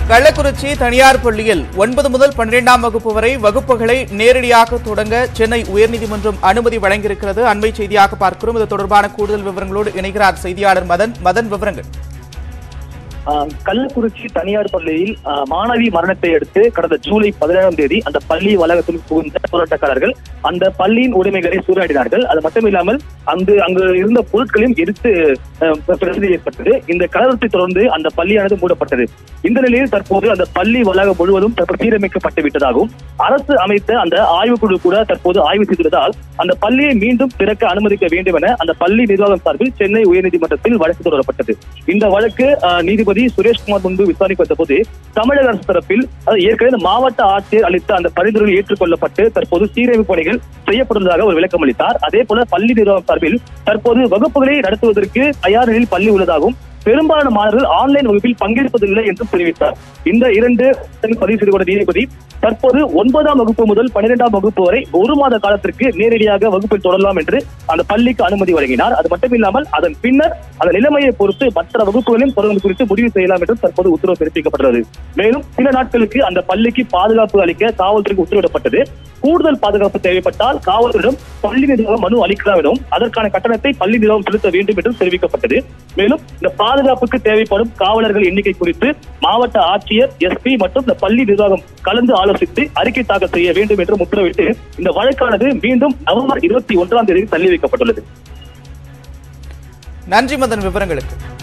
கள்ளக்குறிச்சி தனியார் பள்ளியில் ஒன்பது முதல் பன்னிரெண்டாம் வகுப்பு வரை வகுப்புகளை நேரடியாக தொடங்க சென்னை உயர்நீதிமன்றம் அனுமதி வழங்கியிருக்கிறது அண்மை செய்தியாக பார்க்கிறோம் இது தொடர்பான கூடுதல் விவரங்களோடு இணைகிறார் செய்தியாளர் மதன் மதன் விவரங்கள் ஆஹ் கள்ளக்குறிச்சி தனியார் பள்ளியில் ஆஹ் மாணவி மரணத்தை அடுத்து கடந்த ஜூலை பதினேழாம் தேதி அந்த பள்ளி வளாகத்தில் புகுந்த போராட்டக்காரர்கள் அந்த பள்ளியின் உடைமைகளை சூறையாடினார்கள் அது மட்டும் இல்லாமல் அங்கு அங்கு இருந்த பொருட்களையும் எரித்து ஆஹ் பிரச்சனை ஏற்பட்டது இந்த கலவரத்தை தொடர்ந்து அந்த பள்ளியானது மூடப்பட்டது இந்த நிலையில் தற்போது அந்த பள்ளி வளாகம் முழுவதும் தற்போது சீரமைக்கப்பட்டு விட்டதாகவும் அரசு அமைத்த அந்த ஆய்வுக்குழு கூட தற்போது ஆய்வு செய்துள்ளதால் அந்த பள்ளியை மீண்டும் திறக்க அனுமதிக்க வேண்டும் என அந்த பள்ளி நிர்வாகம் சார்பில் சென்னை உயர்நீதிமன்றத்தில் வழக்கு தொடரப்பட்டது இந்த வழக்கு ஆஹ், நீதிபதி சுரேஷ்குமார் முன்பு விசாரிக்க வந்த போது தமிழக அரசு தரப்பில் அது ஏற்கனவே இந்த மாவட்ட ஆட்சியர் அளித்த அந்த பரிந்துரைகள் ஏற்றுக்கொள்ளப்பட்டு தற்போது சீரமைப்பு பணிகள் செய்யப்படுவதாக ஒரு விளக்கம் அளித்தார் அதே போல பள்ளி நிர்வாகம் சார்பில் தற்போது வகுப்புகளை நடத்துவதற்கு தயார் நிலையில் பள்ளி உள்ளதாகவும் பெரும்பாலான மாணவர்கள் ஆன்லைன் வகுப்பில் பங்கேற்பதில்லை என்றும் தெரிவித்தார் இந்த இரண்டு பதிவு செய்து கொண்ட நீதிபதி தற்போது ஒன்பதாம் வகுப்பு முதல் பன்னிரெண்டாம் வகுப்பு வரை ஒரு மாத காலத்திற்கு நேரடியாக வகுப்பில் தொடரலாம் என்று அந்த பள்ளிக்கு அனுமதி வழங்கினார் அது மட்டும் இல்லாமல் அதன் பின்னர் அந்த நிலைமையை பொறுத்து மற்ற வகுப்புகளையும் தொடர்ந்து குறித்து முடிவு செய்யலாம் என்று தற்போது உத்தரவு பிறப்பிக்கப்பட்டுள்ளது மேலும் சில நாட்களுக்கு அந்த பள்ளிக்கு பாதுகாப்பு அளிக்க காவல்துறைக்கு உத்தரவிடப்பட்டது கூடுதல் பாதுகாப்பு தேவைப்பட்டால் காவலரிடம் பள்ளி நிர்வாகம் மனு அளிக்கலாம் எனவும் அதற்கான கட்டணத்தை பள்ளி நிர்வாகம் செலுத்த வேண்டும் என்றும் தெரிவிக்கப்பட்டது மேலும் இந்த பாதுகாப்புக்கு தேவைப்படும் காவலர்கள் எண்ணிக்கை குறித்து மாவட்ட ஆட்சியர் எஸ்பி மற்றும் இந்த பள்ளி நிர்வாகம் கலந்து ஆலோசித்து அறிக்கை தாக்கல் செய்ய வேண்டும் என்றும் உத்தரவிட்டு இந்த வழக்கானது மீண்டும் நவம்பர் இருபத்தி ஒன்றாம் தேதி தள்ளி வைக்கப்பட்டுள்ளது நன்றி மதன் விவரங்களுக்கு